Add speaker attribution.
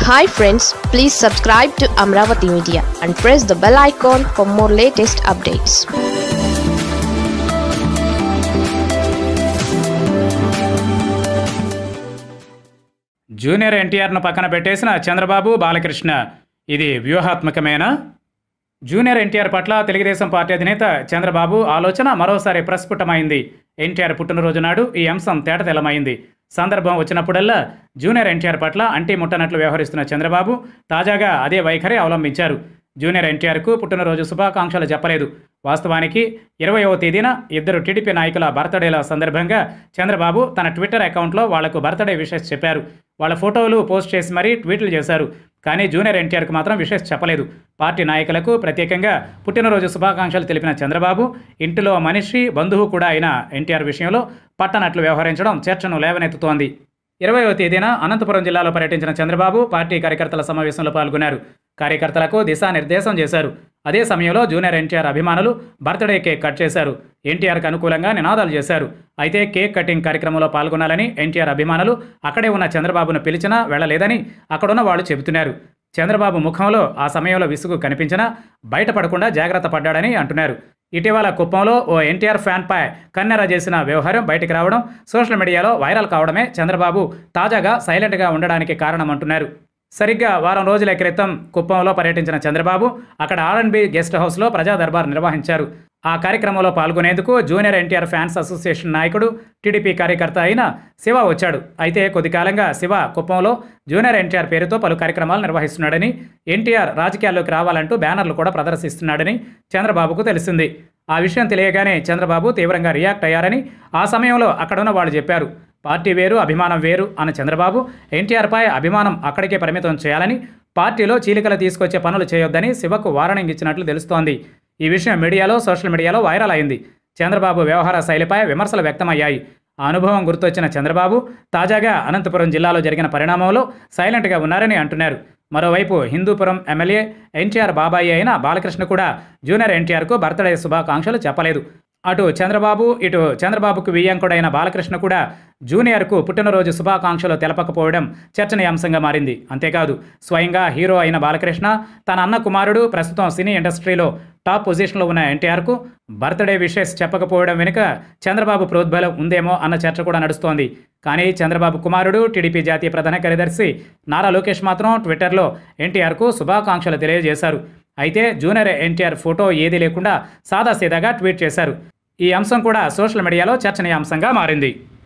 Speaker 1: hi friends please subscribe to Amaravati media and press the bell icon for more latest updates
Speaker 2: junior ఎన్టీఆర్ను పక్కన పెట్టేసిన చంద్రబాబు బాలకృష్ణ ఇది వ్యూహాత్మకమేనా junior NTR పట్ల Telugu Desam party అధినేత చంద్రబాబు ఆలోచన మరోసారి ప్రస్ఫుటమైంది ఎన్టీఆర్ పుట్టినరోజు నాడు ఈ అంశం తేటతెల్లమైంది సందర్భం వచ్చినప్పుడల్లా జూనియర్ ఎన్టీఆర్ పట్ల అంటి ముట్టనట్లు వ్యవహరిస్తున్న చంద్రబాబు తాజాగా అదే వైఖరి అవలంబించారు జూనియర్ ఎన్టీఆర్కు పుట్టినరోజు శుభాకాంక్షలు చెప్పలేదు వాస్తవానికి ఇరవయవ తేదీన ఇద్దరు టీడీపీ నాయకుల బర్త్డేల సందర్భంగా చంద్రబాబు తన ట్విట్టర్ అకౌంట్లో వాళ్లకు బర్త్డే విషెస్ చెప్పారు వాళ్ళ ఫోటోలు పోస్ట్ చేసి మరీ ట్వీట్లు చేశారు కానీ జూనియర్ ఎన్టీఆర్కు మాత్రం విషెస్ చెప్పలేదు పార్టీ నాయకులకు ప్రత్యేకంగా పుట్టినరోజు శుభాకాంక్షలు తెలిపిన చంద్రబాబు ఇంటిలో మనిషి బంధువు కూడా అయిన ఎన్టీఆర్ విషయంలో పట్టనట్లు వ్యవహరించడం చర్చను లేవనెత్తుతోంది ఇరవయవ తేదీన అనంతపురం జిల్లాలో పర్యటించిన చంద్రబాబు పార్టీ కార్యకర్తల సమావేశంలో పాల్గొన్నారు కార్యకర్తలకు దిశానిర్దేశం చేశారు అదే సమయంలో జూనియర్ ఎన్టీఆర్ అభిమానులు బర్త్డే కేక్ కట్ చేశారు ఎన్టీఆర్కు అనుకూలంగా నినాదాలు చేశారు అయితే కేక్ కటింగ్ కార్యక్రమంలో పాల్గొనాలని ఎన్టీఆర్ అభిమానులు అక్కడే ఉన్న చంద్రబాబును పిలిచినా వెళ్ళలేదని అక్కడున్న వాళ్ళు చెబుతున్నారు చంద్రబాబు ముఖంలో ఆ సమయంలో విసుగు కనిపించినా బయటపడకుండా జాగ్రత్త పడ్డాడని అంటున్నారు ఇటీవల కుప్పంలో ఓ ఎన్టీఆర్ ఫ్యాన్పై కన్నెర చేసిన వ్యవహారం బయటికి రావడం సోషల్ మీడియాలో వైరల్ కావడమే చంద్రబాబు తాజాగా సైలెంట్గా ఉండడానికి కారణమంటున్నారు సరిగ్గా వారం రోజుల క్రితం కుప్పంలో పర్యటించిన చంద్రబాబు అక్కడ ఆర్ఎన్బి గెస్ట్ హౌస్లో ప్రజా దర్బార్ నిర్వహించారు ఆ కార్యక్రమంలో పాల్గొనేందుకు జూనియర్ ఎన్టీఆర్ ఫ్యాన్స్ అసోసియేషన్ నాయకుడు టీడీపీ కార్యకర్త అయిన శివ వచ్చాడు అయితే కొద్ది కాలంగా శివ కుప్పంలో జూనియర్ ఎన్టీఆర్ పేరుతో పలు కార్యక్రమాలు నిర్వహిస్తున్నాడని ఎన్టీఆర్ రాజకీయాల్లోకి రావాలంటూ బ్యానర్లు కూడా ప్రదర్శిస్తున్నాడని చంద్రబాబుకు తెలిసింది ఆ విషయం తెలియగానే చంద్రబాబు తీవ్రంగా రియాక్ట్ అయ్యారని ఆ సమయంలో అక్కడున్న వాళ్ళు చెప్పారు పార్టీ వేరు అభిమానం వేరు అన్న చంద్రబాబు ఎన్టీఆర్పై అభిమానం అక్కడికే పరిమితం చేయాలని పార్టీలో చీలికలు తీసుకొచ్చే పనులు చేయొద్దని శివకు వార్నింగ్ ఇచ్చినట్లు తెలుస్తోంది ఈ విషయం మీడియాలో సోషల్ మీడియాలో వైరల్ అయింది చంద్రబాబు వ్యవహార శైలిపై విమర్శలు వ్యక్తమయ్యాయి ఆ అనుభవం గుర్తొచ్చిన చంద్రబాబు తాజాగా అనంతపురం జిల్లాలో జరిగిన పరిణామంలో సైలెంట్గా ఉన్నారని అంటున్నారు మరోవైపు హిందూపురం ఎమ్మెల్యే ఎన్టీఆర్ బాబాయి అయిన బాలకృష్ణ కూడా జూనియర్ ఎన్టీఆర్కు బర్త్డే శుభాకాంక్షలు చెప్పలేదు అటు చంద్రబాబు ఇటు చంద్రబాబుకు వియ్యంకుడైన బాలకృష్ణ కూడా జూనియర్కు పుట్టినరోజు శుభాకాంక్షలు తెలపకపోవడం చర్చనీయాంశంగా మారింది అంతేకాదు స్వయంగా హీరో అయిన బాలకృష్ణ తన అన్న కుమారుడు ప్రస్తుతం సినీ ఇండస్ట్రీలో టాప్ పొజిషన్లో ఉన్న ఎన్టీఆర్కు బర్త్డే విషెస్ చెప్పకపోవడం వెనుక చంద్రబాబు ప్రోద్బలం ఉందేమో అన్న చర్చ కూడా నడుస్తోంది కానీ చంద్రబాబు కుమారుడు టీడీపీ జాతీయ ప్రధాన కార్యదర్శి నారా లోకేష్ మాత్రం ట్విట్టర్లో ఎన్టీఆర్కు శుభాకాంక్షలు తెలియజేశారు అయితే జూనియర్ ఎన్టీఆర్ ఫోటో ఏదీ లేకుండా సాదాసీదాగా ట్వీట్ చేశారు ఈ అంశం కూడా సోషల్ మీడియాలో చర్చనీయాంశంగా మారింది